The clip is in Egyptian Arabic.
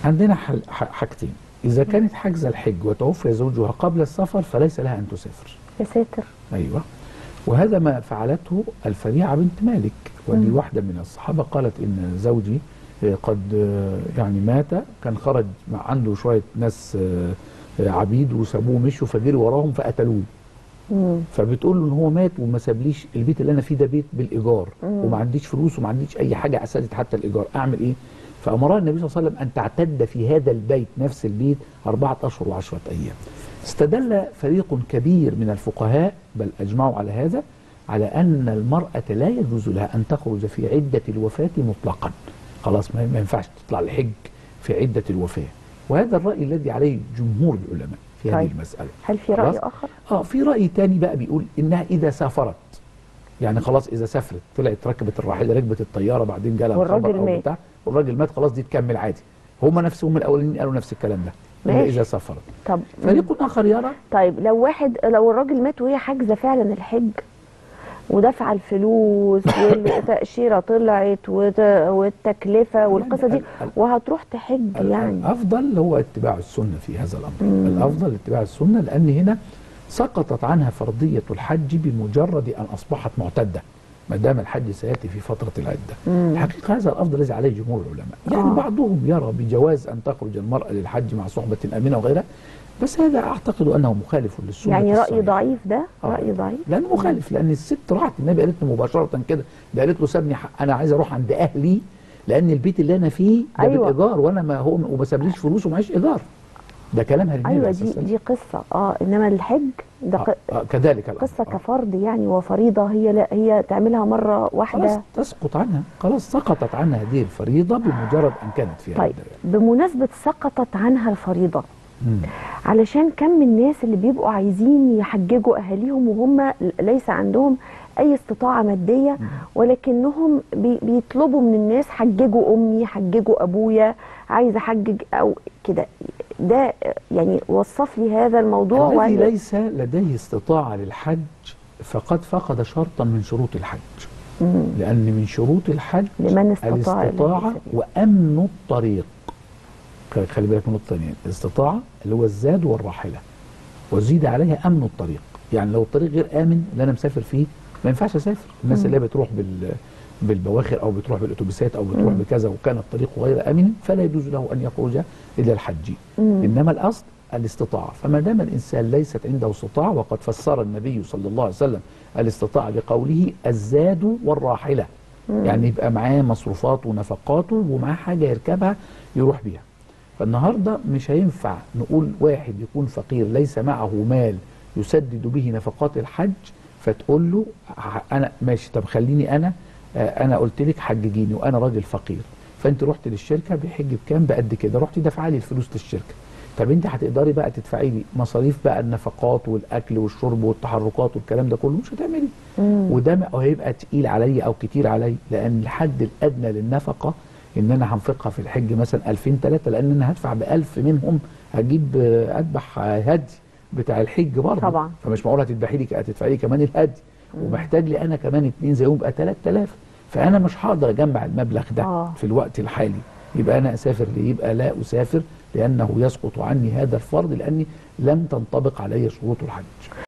عندنا حل- ح- حاجتين اذا كانت حاجزه الحج وتوفي زوجها قبل السفر فليس لها ان تسافر يا ساتر ايوه وهذا ما فعلته الفريعه بنت مالك ودي مم. واحده من الصحابه قالت ان زوجي آه، قد آه، يعني مات كان خرج مع عنده شويه ناس آه، آه، عبيد وسابوه مشوا فجري وراهم فقتلوه مم. فبتقول له ان هو مات وما سابليش البيت اللي انا فيه ده بيت بالايجار مم. وما عنديش فلوس وما عنديش اي حاجه اسدت حتى الايجار اعمل ايه؟ فامرها النبي صلى الله عليه وسلم ان تعتد في هذا البيت نفس البيت اربعه اشهر وعشره ايام. استدل فريق كبير من الفقهاء بل اجمعوا على هذا على ان المراه لا يجوز لها ان تخرج في عده الوفاه مطلقا. خلاص ما ما ينفعش تطلع الحج في عده الوفاه. وهذا الراي الذي عليه جمهور العلماء في هذه طيب. المساله. هل في رأي خلاص؟ آخر؟ اه في راي تاني بقى بيقول انها اذا سافرت يعني خلاص اذا سافرت طلعت ركبت الراحله ركبت الطياره بعدين جالها والراجل الخبر أو مات. بتاع والراجل مات خلاص دي تكمل عادي هم نفسهم الاولين قالوا نفس الكلام ده إلا ماشي. اذا سافرت طب فريق اخر يرى طيب لو واحد لو الراجل مات وهي حاجزه فعلا الحج ودفع الفلوس والتأشيرة طلعت وت- والتكلفة والقصة دي ال- ال- وهتروح تحج يعني الافضل هو اتباع السنه في هذا الامر مم. الافضل اتباع السنه لان هنا سقطت عنها فرضيه الحج بمجرد ان اصبحت معتده ما دام الحج سياتي في فتره العده مم. الحقيقه هذا الافضل الذي عليه جمهور العلماء يعني آه. بعضهم يرى بجواز ان تخرج المراه للحج مع صحبه امنه وغيرها بس هذا اعتقد انه مخالف للسنه يعني رأي الصحيحة. ضعيف ده آه. رأي ضعيف لانه مخالف لان الست راحت النبي قالت له مباشره كده ده قالت له سابني ح- انا عايز اروح عند اهلي لان البيت اللي انا فيه ده أيوة. بالايجار وانا ما هو وما سابليش فلوس ومعيش ايجار ده كلامها للنبي ايوه عليه دي الصلاة والسلام. دي قصة اه انما الحج ده ق- آه آه كذلك الأمر. قصة آه. كفرض يعني وفريضة هي لا هي تعملها مرة خلاص واحدة تسقط عنها خلاص سقطت عنها هذه الفريضه بمجرد ان كانت فيها طيب الدلالة. بمناسبة سقطت عنها الفريضة مم. علشان كم من الناس اللي بيبقوا عايزين يحججوا اهاليهم وهم ليس عندهم اي استطاعه ماديه ولكنهم بي بيطلبوا من الناس حججوا امي حججوا ابويا عايز احجج او كده ده يعني وصف لي هذا الموضوع الذي وهل- ليس لديه استطاعة للحج فقد فقد شرطا من شروط الحج مم. لأن من شروط الحج لمن استطاع إليه الاستطاعة سبيلا. وأمن الطريق خ- خلي بالك من نقطة ثانية الاستطاعة اللي هو الزاد والراحلة وزيد عليها أمن الطريق يعني لو الطريق غير آمن اللي أنا مسافر فيه ما ينفعش أسافر الناس مم. اللي هي بتروح بال بالبواخر أو بتروح بالأتوبيسات أو بتروح مم. بكذا وكان الطريق غير آمن فلا يجوز له أن يخرج إلى الحج مم. إنما الأصل الاستطاعة فما دام الإنسان ليست عنده استطاعة وقد فسر النبي صلى الله عليه وسلم الاستطاعة بقوله الزاد والراحلة مم. يعني يبقى معاه مصروفاته ونفقاته ومعاه حاجة يركبها يروح بيها فالنهاردة مش هينفع نقول واحد يكون فقير ليس معه مال يسدد به نفقات الحج فتقول له ح- انا ماشي طب خليني انا آه، انا قلت لك حججيني وانا راجل فقير فانت رحت للشركه بيحج بكام بقد كده رحت دافعه لي الفلوس للشركه طب انت هتقدري بقى تدفعي لي مصاريف بقى النفقات والاكل والشرب والتحركات والكلام ده كله مش هتعملي مم. وده ما- هيبقى تقيل عليا او كتير عليا لان الحد الادنى للنفقه ان انا هنفقها في الحج مثلا 2000 3 لان انا هدفع ب 1000 منهم هجيب آه، اذبح آه، هدي بتاع الحج برضه طبعا. فمش معقول هتذبحي لي هتدفعي لي كمان الهدي ومحتاج لي انا كمان اتنين زيهم يبقى 3000 فانا مش هقدر اجمع المبلغ ده آه. في الوقت الحالي يبقى انا اسافر ليه يبقى لا اسافر لانه يسقط عني هذا الفرض لاني لم تنطبق علي شروط الحج